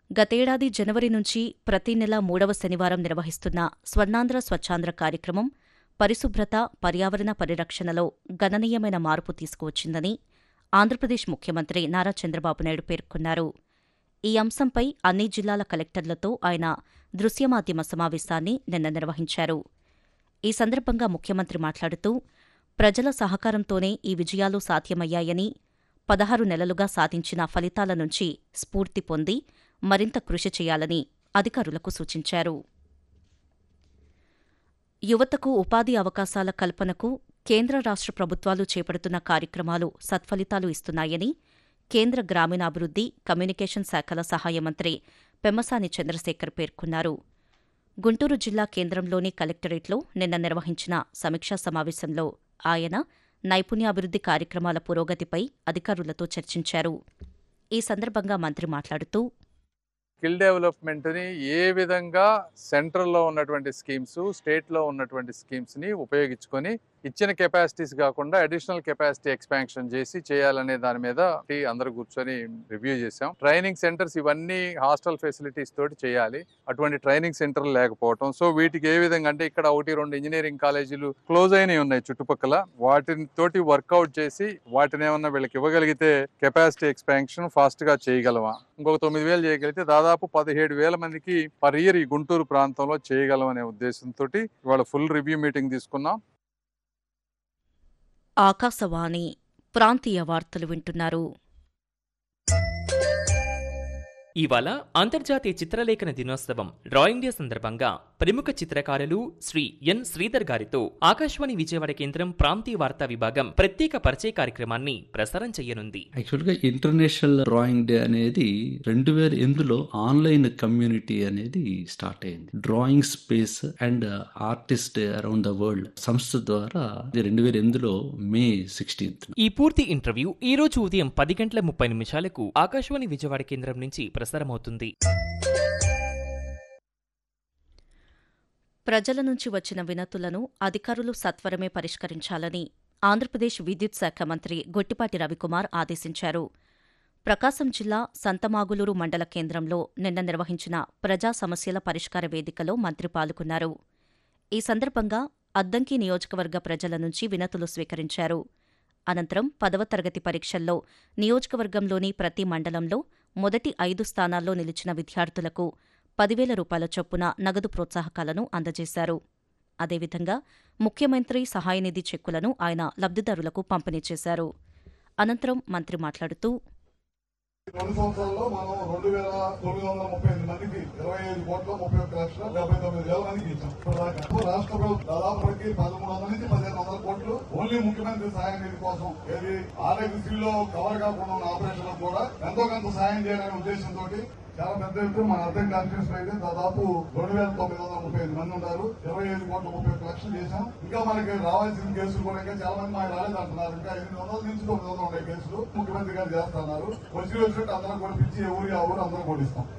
గతేడాది జనవరి నుంచి ప్రతి నెల మూడవ శనివారం నిర్వహిస్తున్న స్వర్ణాంధ్ర స్వచ్ఛాంధ్ర కార్యక్రమం పరిశుభ్రత పర్యావరణ పరిరక్షణలో గణనీయమైన మార్పు తీసుకువచ్చిందని ఆంధ్రప్రదేశ్ ముఖ్యమంత్రి నారా చంద్రబాబు నాయుడు పేర్కొన్నారు ఈ అంశంపై అన్ని జిల్లాల కలెక్టర్లతో ఆయన దృశ్యమాధ్యమ సమావేశాన్ని నిన్న నిర్వహించారు ఈ సందర్భంగా ముఖ్యమంత్రి మాట్లాడుతూ ప్రజల సహకారంతోనే ఈ విజయాలు సాధ్యమయ్యాయని పదహారు నెలలుగా సాధించిన ఫలితాల నుంచి స్ఫూర్తి పొంది మరింత కృషి చేయాలని అధికారులకు సూచించారు యువతకు ఉపాధి అవకాశాల కల్పనకు కేంద్ర రాష్ట్ర ప్రభుత్వాలు చేపడుతున్న కార్యక్రమాలు సత్ఫలితాలు ఇస్తున్నాయని కేంద్ర గ్రామీణాభివృద్ధి కమ్యూనికేషన్ శాఖల సహాయ మంత్రి పెమ్మసాని చంద్రశేఖర్ పేర్కొన్నారు గుంటూరు జిల్లా కేంద్రంలోని కలెక్టరేట్లో నిన్న నిర్వహించిన సమీక్షా సమావేశంలో ఆయన నైపుణ్యాభివృద్ధి కార్యక్రమాల పురోగతిపై అధికారులతో చర్చించారు ఈ సందర్భంగా మంత్రి మాట్లాడుతూ స్కిల్ డెవలప్మెంట్ని ఏ విధంగా సెంట్రల్లో ఉన్నటువంటి స్కీమ్స్ స్టేట్లో ఉన్నటువంటి స్కీమ్స్ని ఉపయోగించుకొని ఇచ్చిన కెపాసిటీస్ కాకుండా అడిషనల్ కెపాసిటీ ఎక్స్పాన్షన్ చేసి చేయాలనే దాని మీద అందరూ కూర్చొని రివ్యూ చేసాం ట్రైనింగ్ సెంటర్స్ ఇవన్నీ హాస్టల్ ఫెసిలిటీస్ తోటి చేయాలి అటువంటి ట్రైనింగ్ సెంటర్ లేకపోవటం సో వీటికి ఏ విధంగా అంటే ఇక్కడ ఒకటి రెండు ఇంజనీరింగ్ కాలేజీలు క్లోజ్ అయినవి ఉన్నాయి చుట్టుపక్కల వాటిని తోటి వర్కౌట్ చేసి వాటిని ఏమన్నా వీళ్ళకి ఇవ్వగలిగితే కెపాసిటీ ఎక్స్పాన్షన్ ఫాస్ట్ గా చేయగలమా ఇంకొక తొమ్మిది వేలు చేయగలిగితే దాదాపు పదిహేడు వేల మందికి పర్ ఇయర్ ఈ గుంటూరు ప్రాంతంలో చేయగలం అనే ఉద్దేశంతో ఇవాళ ఫుల్ రివ్యూ మీటింగ్ తీసుకున్నాం ఆకాశవాణి ప్రాంతీయ వార్తలు వింటున్నారు ఇవాళ అంతర్జాతీయ చిత్రలేఖన దినోత్సవం డ్రాయింగ్ డే సందర్భంగా ప్రముఖ చిత్రకారులు శ్రీ ఎన్ శ్రీధర్ గారితో ఆకాశవాణి విజయవాడ కేంద్రం ప్రాంతీయ వార్తా విభాగం ప్రత్యేక పరిచయ కార్యక్రమాన్ని ప్రసారం చేయనుంది యాక్చువల్గా ఇంటర్నేషనల్ డ్రాయింగ్ డే అనేది రెండు వేల ఎనిమిదిలో ఆన్లైన్ కమ్యూనిటీ అనేది స్టార్ట్ అయింది drawing space and artist around the world సంస్థ ద్వారా ఇది రెండు వేల ఎనిమిదిలో మే సిక్స్టీన్త్ ఈ పూర్తి ఇంటర్వ్యూ ఈ రోజు ఉదయం పది గంటల ముప్పై నిమిషాలకు ఆకాశవాణి విజయవాడ కేంద్రం నుంచి ప్రసారమవుతుంది ప్రజల నుంచి వచ్చిన వినతులను అధికారులు సత్వరమే పరిష్కరించాలని ఆంధ్రప్రదేశ్ విద్యుత్ శాఖ మంత్రి గొట్టిపాటి రవికుమార్ ఆదేశించారు ప్రకాశం జిల్లా సంతమాగులూరు మండల కేంద్రంలో నిన్న నిర్వహించిన ప్రజా సమస్యల పరిష్కార వేదికలో మంత్రి పాల్గొన్నారు ఈ సందర్భంగా అద్దంకి నియోజకవర్గ ప్రజల నుంచి వినతులు స్వీకరించారు అనంతరం పదవ తరగతి పరీక్షల్లో నియోజకవర్గంలోని ప్రతి మండలంలో మొదటి ఐదు స్థానాల్లో నిలిచిన విద్యార్థులకు పదివేల రూపాయల చొప్పున నగదు ప్రోత్సాహకాలను అందజేశారు అదేవిధంగా ముఖ్యమంత్రి సహాయనిధి చెక్కులను ఆయన లబ్దిదారులకు పంపిణీ చేశారు అనంతరం మంత్రి మాట్లాడుతూ రెండు సంవత్సరాల్లో మనం రెండు వేల తొమ్మిది వందల ముప్పై ఎనిమిది మందికి ఇరవై ఐదు కోట్ల ముప్పై ఒక్క లక్షల డెబ్బై తొమ్మిది వేల మందికి ఇచ్చాం ఇప్పటిదాకా ఇప్పుడు రాష్ట్ర ప్రభుత్వం దాదాపు మనకి పదమూడు వందల నుంచి పదిహేను వందల కోట్లు ఓన్లీ ముఖ్యమంత్రి సహాయం నిధి కోసం ఏది ఆరోగ్యశ్రీలో కవర్ కాకుండా ఉన్న ఆపరేషన్లకు కూడా ఎంతో కొంత సహాయం చేయాలనే ఉద్దేశంతో చాలా పెద్ద ఎత్తున మన అర్థం కాన్ఫరెన్స్ అయితే దాదాపు రెండు వేల తొమ్మిది వందల ముప్పై ఐదు మంది ఉన్నారు ఇరవై ఐదు కోట్ల ముప్పై ఒక్క లక్షలు చేశాం ఇంకా మనకి రావాల్సిన కేసులు కూడా ఇంకా చాలా మంది మాకు రాలేదు అంటున్నారు ఇంకా ఎనిమిది వందల నుంచి తొమ్మిది వందలు ఉన్నాయి కేసులు ముఖ్యమంత్రి గారు చేస్తున్నారు వచ్చి వచ్చినట్టు అందరం కూడా పిలిచి ఏ ఊరి ఆ ఊరు అందరం కూడా ఇస్తాం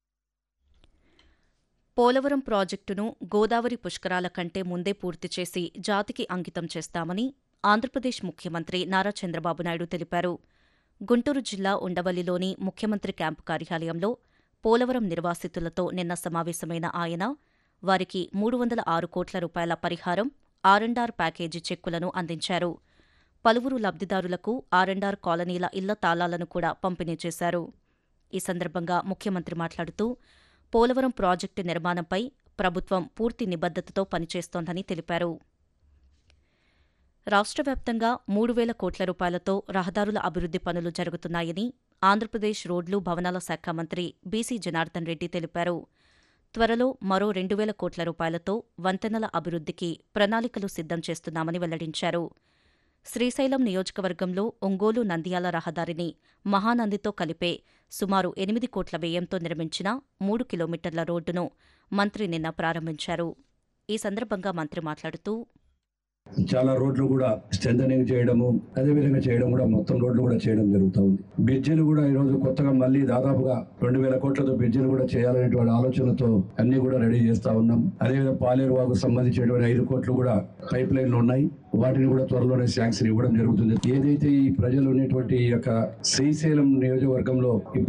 పోలవరం ప్రాజెక్టును గోదావరి పుష్కరాల కంటే ముందే పూర్తి చేసి జాతికి అంకితం చేస్తామని ఆంధ్రప్రదేశ్ ముఖ్యమంత్రి నారా చంద్రబాబు నాయుడు తెలిపారు గుంటూరు జిల్లా ఉండవల్లిలోని ముఖ్యమంత్రి క్యాంపు కార్యాలయంలో పోలవరం నిర్వాసితులతో నిన్న సమావేశమైన ఆయన వారికి మూడు వందల ఆరు కోట్ల రూపాయల పరిహారం ఆర్ఎండార్ ప్యాకేజీ చెక్కులను అందించారు పలువురు లబ్దిదారులకు ఆర్ఎండార్ కాలనీల ఇళ్ల తాళాలను కూడా పంపిణీ చేశారు ఈ సందర్భంగా ముఖ్యమంత్రి మాట్లాడుతూ పోలవరం ప్రాజెక్టు నిర్మాణంపై ప్రభుత్వం పూర్తి నిబద్దతతో పనిచేస్తోందని తెలిపారు రాష్ట్ర వ్యాప్తంగా మూడు వేల కోట్ల రూపాయలతో రహదారుల అభివృద్ది పనులు జరుగుతున్నాయని ఆంధ్రప్రదేశ్ రోడ్లు భవనాల శాఖ మంత్రి బీసీ జనార్దన్ రెడ్డి తెలిపారు త్వరలో మరో రెండు వేల కోట్ల రూపాయలతో వంతెనల అభివృద్దికి ప్రణాళికలు సిద్ధం చేస్తున్నామని వెల్లడించారు శ్రీశైలం నియోజకవర్గంలో ఒంగోలు నంద్యాల రహదారిని మహానందితో కలిపే సుమారు ఎనిమిది కోట్ల వ్యయంతో నిర్మించిన మూడు కిలోమీటర్ల రోడ్డును మంత్రి నిన్న ప్రారంభించారు ఈ సందర్భంగా మంత్రి మాట్లాడుతూ చాలా రోడ్లు కూడా స్ట్రెంథనింగ్ చేయడము అదే విధంగా చేయడం కూడా మొత్తం రోడ్లు కూడా చేయడం జరుగుతూ ఉంది బ్రిడ్జిలు కూడా ఈ రోజు కొత్తగా మళ్ళీ దాదాపుగా రెండు వేల కోట్లతో బ్రిడ్జిలు కూడా చేయాలనేటువంటి ఆలోచనతో అన్ని కూడా రెడీ చేస్తా ఉన్నాం అదేవిధంగా పాలేరు వాకు సంబంధించినటువంటి ఐదు కోట్లు కూడా పైప్ లైన్లు ఉన్నాయి వాటిని కూడా త్వరలోనే శాంక్షన్ ఇవ్వడం జరుగుతుంది ఏదైతే ఈ ప్రజలు ఉన్నటువంటి ఈ యొక్క శ్రీశైలం నియోజకవర్గంలో